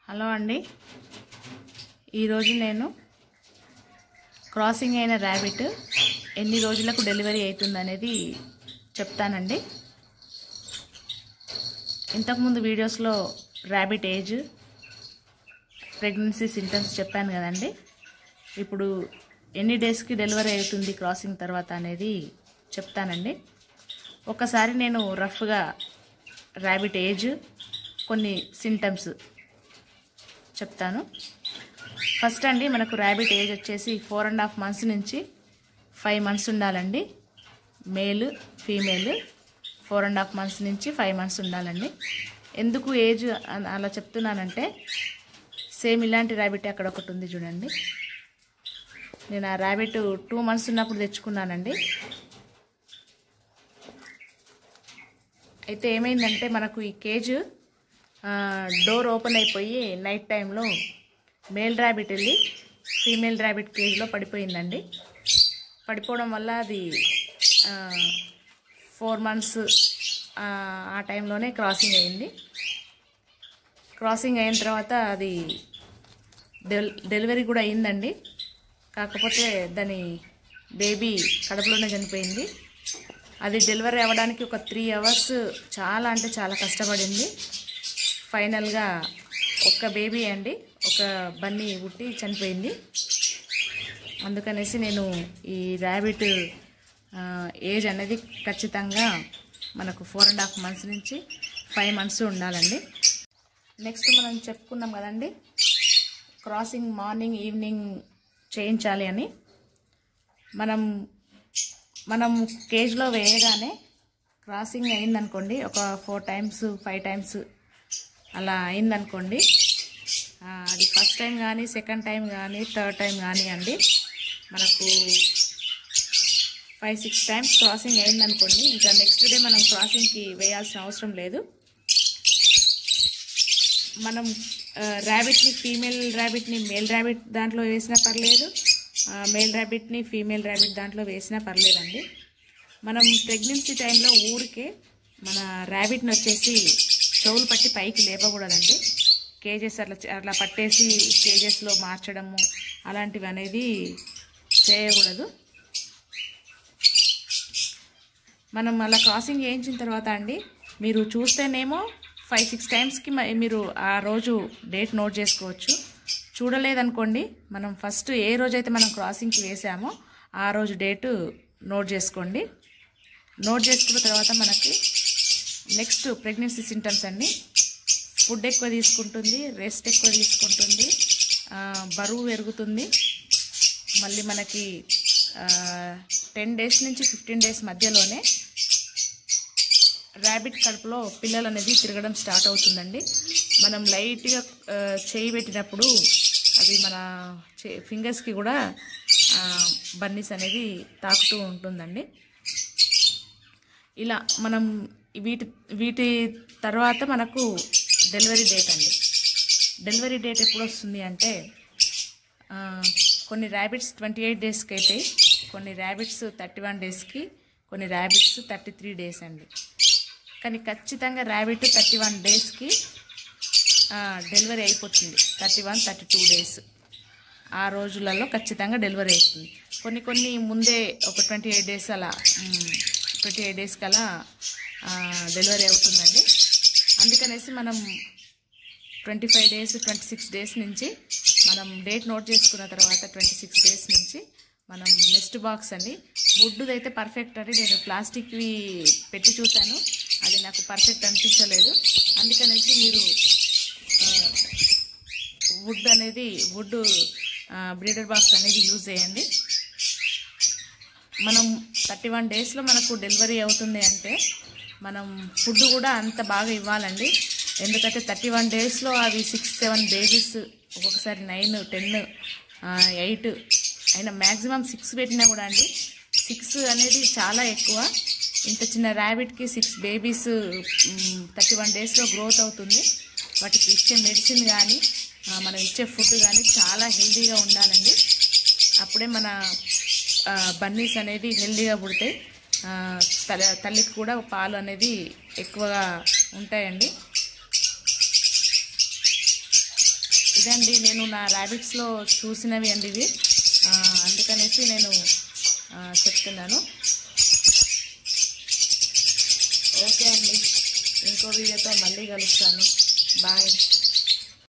hello అండి ఈరోజు నేను క్రాసింగ్ అయిన ర్యాబిట్ ఎన్ని రోజులకు డెలివరీ అవుతుంది అనేది చెప్తానండి ఇంతకుముందు వీడియోస్లో ర్యాబిట్ ఏజ్ ప్రెగ్నెన్సీ సింటమ్స్ చెప్పాను కదండి ఇప్పుడు ఎన్ని డేస్కి డెలివరీ అవుతుంది క్రాసింగ్ తర్వాత అనేది చెప్తానండి ఒకసారి నేను రఫ్గా ర్యాబిట్ ఏజ్ కొన్ని సింటమ్స్ చెప్తాను ఫస్ట్ అండి మనకు ర్యాబిట్ ఏజ్ వచ్చేసి ఫోర్ అండ్ హాఫ్ మంత్స్ నుంచి ఫైవ్ మంత్స్ ఉండాలండి male female four and half months నుంచి ఫైవ్ మంత్స్ ఉండాలండి ఎందుకు ఏజ్ అ- అలా చెప్తున్నానంటే సేమ్ ఇలాంటి ర్యాబిట్ అక్కడ ఒకటి ఉంది చూడండి నేను ఆ ర్యాబిట్ టూ మంత్స్ ఉన్నప్పుడు తెచ్చుకున్నానండి అయితే ఏమైందంటే మనకు ఈ కేజ్ ఆ, డోర్ ఓపెన్ అయిపోయి నైట్ టైంలో మేల్ ర్యాబిట్ వెళ్ళి ఫీమేల్ ర్యాబిట్ కేజ్లో పడిపోయిందండి పడిపోవడం వల్ల అది ఆ, ఫోర్ మంత్స్ ఆ, ఆ టైంలోనే క్రాసింగ్ అయింది క్రాసింగ్ అయిన తర్వాత అది డెల్ డెలివరీ కూడా అయిందండి కాకపోతే దాని బేబీ కడుపులోనే చనిపోయింది అది డెలివరీ అవ్వడానికి ఒక త్రీ అవర్స్ చాలా అంటే చాలా కష్టపడింది ఫైనల్గా ఒక్క బేబీ అండి ఒక బన్నీ పుట్టి చనిపోయింది అందుకనేసి నేను ఈ ర్యాబిట్ ఆ, ఏజ్ అనేది ఖచ్చితంగా మనకు ఫోర్ అండ్ హాఫ్ మంత్స్ నుంచి ఫైవ్ మంత్స్ ఉండాలండి నెక్స్ట్ మనం చెప్పుకున్నాం కదండి క్రాసింగ్ మార్నింగ్ ఈవినింగ్ చేయించాలి అని మనం మనం కేజ్లో వేయగానే క్రాసింగ్ అయిందనుకోండి ఒక ఫోర్ టైమ్స్ ఫైవ్ టైమ్స్ అలా అయిందనుకోండి ఆ, అది ఫస్ట్ టైం కానీ సెకండ్ టైం కానీ థర్డ్ టైం కానీ అండి మనకు ఫైవ్ సిక్స్ టైమ్స్ క్రాసింగ్ అయిందనుకోండి ఇంకా నెక్స్ట్ డే మనం క్రాసింగ్కి వేయాల్సిన అవసరం లేదు మనం ర్యాబిట్ని ఫీమేల్ ర్యాబిట్ని మేల్ ర్యాబిట్ దాంట్లో వేసినా పర్లేదు మేల్ ర్యాబిట్ని ఫీమేల్ ర్యాబిట్ దాంట్లో వేసినా పర్లేదండి మనం ప్రెగ్నెన్సీ టైంలో ఊరికే మన ర్యాబిట్ని వచ్చేసి చెవులు పట్టి పైకి లేపకూడదండి కేజెస్ అట్లా అట్లా పట్టేసి కేజెస్లో మార్చడము అలాంటివి అనేది చేయకూడదు మనం అలా క్రాసింగ్ చేయించిన తర్వాత అండి మీరు చూస్తేనేమో ఫైవ్ సిక్స్ టైమ్స్కి మీరు ఆ రోజు డేట్ నోట్ చేసుకోవచ్చు చూడలేదనుకోండి మనం ఫస్ట్ ఏ రోజైతే మనం క్రాసింగ్కి వేసామో ఆ రోజు డేటు నోట్ చేసుకోండి నోట్ చేసుకున్న తర్వాత మనకి నెక్స్ట్ ప్రెగ్నెన్సీ సింటమ్స్ అండి ఫుడ్ ఎక్కువ తీసుకుంటుంది రెస్ట్ ఎక్కువ తీసుకుంటుంది ఆ, బరువు పెరుగుతుంది మళ్ళీ మనకి టెన్ డేస్ నుంచి ఫిఫ్టీన్ డేస్ మధ్యలోనే ర్యాబిట్ కడుపులో పిల్లలు అనేది తిరగడం స్టార్ట్ అవుతుందండి మనం లైట్గా ఆ, చేయి పెట్టినప్పుడు అవి మన చే ఫింగర్స్కి కూడా బన్నీస్ అనేది తాకుతూ ఉంటుందండి ఇలా మనం వీటి వీటి తర్వాత మనకు డెలివరీ డేట్ అండి డెలివరీ డేట్ ఎప్పుడు వస్తుంది అంటే ఆ, కొన్ని ర్యాబిట్స్ ట్వంటీ ఎయిట్ డేస్కి అయితే కొన్ని ర్యాబిట్స్ థర్టీ వన్ డేస్కి కొన్ని ర్యాబిట్స్ థర్టీ త్రీ డేస్ అండి కానీ ఖచ్చితంగా ర్యాబిట్ థర్టీ వన్ డేస్కి డెలివరీ అయిపోతుంది thirty one thirty two days ఆ రోజులలో ఖచ్చితంగా డెలివరీ అవుతుంది కొన్ని కొన్ని ముందే ఒక ట్వంటీ ఎయిట్ డేస్ అలా ట్వంటీ ఎయిట్ డేస్కి అలా డెలివరీ అవుతుందండి అందుకనేసి మనం twenty five days twenty six days నుంచి మనం డేట్ నోట్ చేసుకున్న తర్వాత ట్వంటీ సిక్స్ డేస్ నుంచి మనం నెక్స్ట్ బాక్స్ అండి వుడ్ది అయితే పర్ఫెక్ట్ అండి నేను ప్లాస్టిక్వి పెట్టి చూశాను అది నాకు పర్ఫెక్ట్ అనిపించలేదు అందుకనేసి మీరు వుడ్ అనేది వుడ్ బ్రీడర్ బాక్స్ అనేది యూజ్ చేయండి మనం థర్టీ వన్ డేస్లో మనకు డెలివరీ అవుతుంది అంటే మనం ఫుడ్ కూడా అంత బాగా ఇవ్వాలండి ఎందుకంటే థర్టీ వన్ డేస్లో అవి సిక్స్ సెవెన్ బేబీస్ ఒక్కొక్కసారి నైన్ టెన్ ఎయిట్ అయినా మ్యాక్సిమం సిక్స్ పెట్టినా కూడా అండి సిక్స్ అనేది చాలా ఎక్కువ ఇంత చిన్న ర్యాబిట్కి సిక్స్ బేబీస్ థర్టీ వన్ డేస్లో గ్రోత్ అవుతుంది వాటికి ఇచ్చే మెడిసిన్ కానీ మనం ఇచ్చే ఫుడ్ కానీ చాలా హెల్తీగా ఉండాలండి అప్పుడే మన ఆ, బన్నీస్ అనేది హెల్తీగా పుడతాయి ఆ, తల తల్లికి కూడా పాలు అనేది ఎక్కువగా ఉంటాయండి ఇదండి నేను నా ర్యాబిట్స్లో చూసినవి అండి ఇవి ఆ, అందుకనేసి నేను ఆ, చెప్తున్నాను ఓకే అండి ఇంకో వీడియోతో మళ్ళీ కలుస్తాను బాయ్